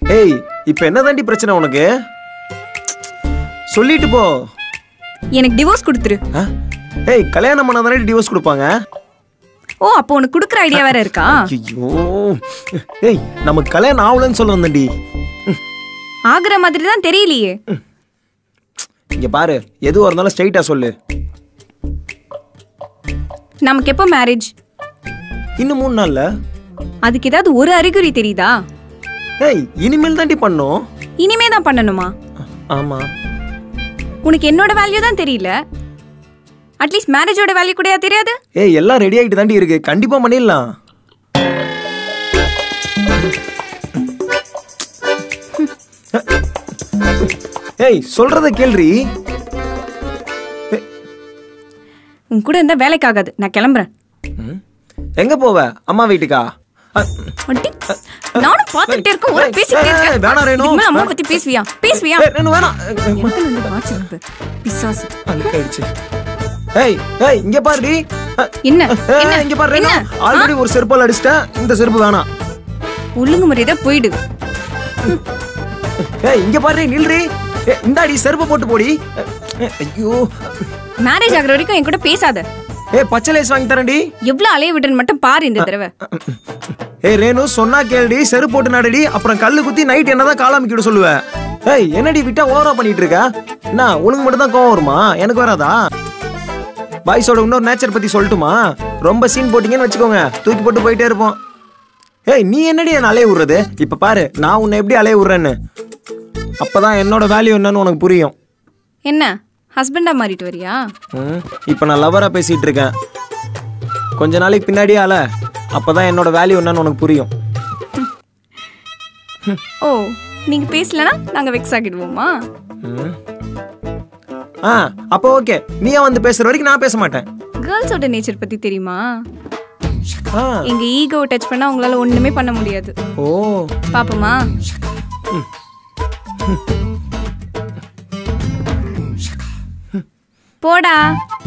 ஏய் இப்போ என்னதாண்டி பிரச்சனை உனக்கு சொல்லிட்டு போ எனக்கு டிவோர்ஸ் கொடுத்துரு ஆ? ஏய் கல்யாணம் பண்ணாதானே டிவோர்ஸ் கொடுப்பாங்க ஓ அப்போ உனக்கு கொடுக்குற ஐடியா வேற இருக்கா ஐயோ ஏய் நமக்கு கல்யாணம் ஆகலன்னு சொல்ல வந்தேன்டி ஆகுற மாதிரி தான் தெரியலையே இங்க பாரு எதுவாக இருந்தாலும் ஸ்ட்ரைட்டா சொல்லு நமக்கு எப்போ மேரேஜ் இன்னும் மூணு நாள்ல அதுக்கு ஏதாவது ஒரு அறிகுறி தெரியுதா ஏய் இனிமேல் தாண்டி பண்ணோம் இனிமே தான் பண்ணணுமா ஆமா உனக்கு என்னோட வேல்யூ தான் தெரியல அட்லீஸ்ட் மேரேஜோட வேல்யூ கூடயா தெரியாது ஏய் எல்லாம் ரெடி ஆகிட்டு தாண்டி இருக்கு கண்டிப்பா பண்ணிடலாம் ஏய் சொல்றத கேள்றி உன் கூட இருந்தா வேலைக்கு ஆகாது நான் கிளம்புறேன் எங்க போவ அம்மா வீட்டுக்கா அ, அடி, நானும் பார்த்துட்டே இருக்கேன் ஒரு ஏய், பேசிட்டே ஏய், இருக்கேன் ஏய், வேணாம் ரேணு, இதுக்கு மேல அம்மா வேணாம். பத்தி பேசுவியா பேசுவியா ஏய், ரேணு, வேணாம் எனக்கு வந்து வாட்ச் அனுப்பு பிசாசு அழுக்காயிடுச்சு. ஏய் ஏய் இங்க பாருடி அ, என்ன ஏய், என்ன இங்க பாரு ரேணு. என்ன ஆல்ரெடி ஒரு செருப்பால் அடிச்சிட்டேன் இந்த செருப்பு வேணாம் ஒழுங்கு முறையதா போயிடு ஏய் இங்க பாரு நில்றி ஏய், இந்தாடி செருப்பு போட்டு போடி ஏய், ஐயோ மேரேஜ் ஆகுற வரைக்கும் என் கூட பேசாத ஏய் பச்சை லேஸ் வாங்கி தரேன்டி எவ்வளவு அலைய விடுன்னு மட்டும் பாரு இந்த தடவை ஏய் ரேணு சொன்னா கேளுடி செருப்பு போட்டு நடடி அப்புறம் கல்லு குத்தி நைட் என்னதான் காலாமிக்கிட சொல்லுவ ஏய் என்னடி விட்டா ஓவரா பண்ணிட்டு இருக்க என்ன உனக்கு மட்டும் தான் கோவம் வருமா எனக்கு வராதா பாய்ஸோட இன்னொரு நேச்சர் பத்தி சொல்லட்டுமா ரொம்ப சீன் போட்டீங்கன்னு வச்சுக்கோங்க தூக்கி போட்டு போயிட்டே இருப்போம் ஏய் நீ என்னடி என்ன அலைய விடுறது இப்ப பாரு நான் உன்னை எப்படி அலைய விடுறேன்னு அப்பதான் என்னோட வேல்யூ என்னன்னு உனக்கு புரியும் என்ன ஹஸ்பண்டா மாறிட்டு வரியா ம், இப்ப நான் லவரா பேசிட்டு இருக்கேன் கொஞ்ச நாளைக்கு பின்னாடியே அல அப்பதான் என்னோட வேல்யூ என்னன்னு உனக்கு புரியும் ஓ நீங்க பேசலனா நாங்க வெக்ஸ் ஆகிடுவோமா ம். ஆ அப்போ ஓகே நீயா வந்து பேசுற வரைக்கும் நான் பேச மாட்டேன் கேர்ள்ஸோட நேச்சர் பத்தி தெரியுமா ஆ எங்க ஈகோ டச் பண்ணா உங்களால ஒண்ணுமே பண்ண முடியாது ஓ பாப்போமா போடா